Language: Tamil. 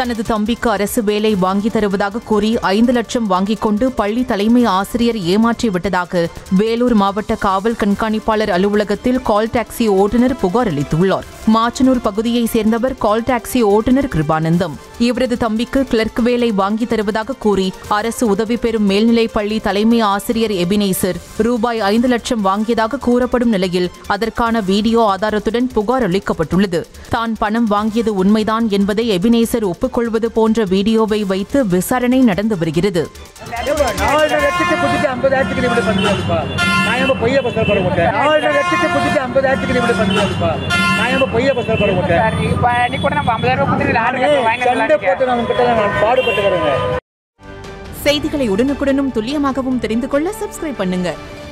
தனது தம்பிக்கு அரசு வேலை வாங்கி தருவதாக கூறி ஐந்து லட்சம் வாங்கிக் கொண்டு பள்ளி தலைமை ஆசிரியர் ஏமாற்றி விட்டதாக வேலூர் மாவட்ட காவல் கண்காணிப்பாளர் அலுவலகத்தில் கால் டாக்ஸி ஓட்டுநர் புகார் அளித்துள்ளார் மாச்சனூர் பகுதியைச் சேர்ந்தவர் கால் டாக்ஸி ஓட்டுநர் கிருபானந்தம் இவரது தம்பிக்கு கிளர்க் வேலை வாங்கி தருவதாக கூறி அரசு உதவி பெறும் மேல்நிலைப் பள்ளி தலைமை ஆசிரியர் எபினேசர் ரூபாய் ஐந்து லட்சம் வாங்கியதாக கூறப்படும் நிலையில் அதற்கான வீடியோ ஆதாரத்துடன் புகார் அளிக்கப்பட்டுள்ளது தான் பணம் வாங்கியது உண்மைதான் என்பதை எபினேசர் ஒப்புக்கொள்வது போன்ற வீடியோவை வைத்து விசாரணை நடந்து வருகிறது ஏப்பா, நாலரை லட்சத்தை குடுத்துட்டு ஐம்பதாயிரத்துக்கு நீ இப்படி பண்ணுறதுப்பா நான் ஏன் பொய்ய பசல் போட மாட்டேன் நாலரை லட்சத்தை குடுத்துட்டு ஐம்பதாயிரத்துக்கு நீ இப்படி பண்ணுறதுப்பா நான் ஏன் பொய்ய பசல் போட மாட்டேன் சார் இப்ப நீ கூட நம்ம ஐம்பதாயிரம் ரூபாய் கொடுத்துட்டு லாரி நானே வாங்கி சண்டை போட்டு நான் உங்ககிட்ட நான் பாடுபட்டு வரேங்க செய்திகளை உடனுக்குடனும் துல்லியமாகவும் தெரிந்து கொள்ள சப்ஸ்கிரைப் பண்ணுங்க